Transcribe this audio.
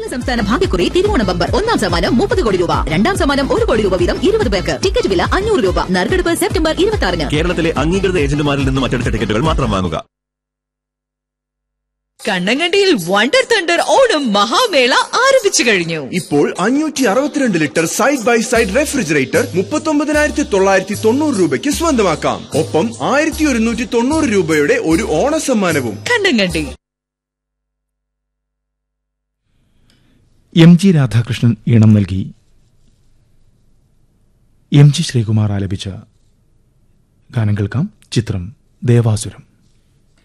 സംസ്ഥാന ഭാഗ്യക്കുറി തിരുവോണ ബമ്പർ ഒന്നാം സമ്മാനം മുപ്പത് കോടി രൂപ രണ്ടാം സമ്മാനം ഒരു കോടി രൂപ വീതം ഇരുപത് പേർക്ക് ടിക്കറ്റ് വില അഞ്ഞൂറ് രൂപ നറുക്കെടുപ്പ് സെപ്റ്റംബർ ഇരുപത്തി ആറിന് കേരളത്തിലെ അംഗീകൃത ഏജന്റുമാരിൽ നിന്നും മറ്റെടുത്ത ടിക്കറ്റുകൾ മാത്രം വാങ്ങുക കണ്ണങ്കണ്ടിയിൽ വണ്ടർ തണ്ടർ ഓണം മഹാമേള ആരംഭിച്ചു കഴിഞ്ഞു ഇപ്പോൾ അഞ്ഞൂറ്റി അറുപത്തിരണ്ട് litre side by side refrigerator മുപ്പത്തൊമ്പതിനായിരത്തി തൊള്ളായിരത്തി തൊണ്ണൂറ് രൂപയ്ക്ക് സ്വന്തമാക്കാം ഒപ്പം ആയിരത്തി ഒരുന്നൂറ്റി തൊണ്ണൂറ് രൂപയുടെ ഒരു ഓണസമ്മാനവും കണ്ണങ്കണ്ടി എം ജി രാധാകൃഷ്ണൻ ഈണം നൽകി എം ജി ശ്രീകുമാർ ആലപിച്ച ഗാനം കേൾക്കാം ചിത്രം ദേവാസുരം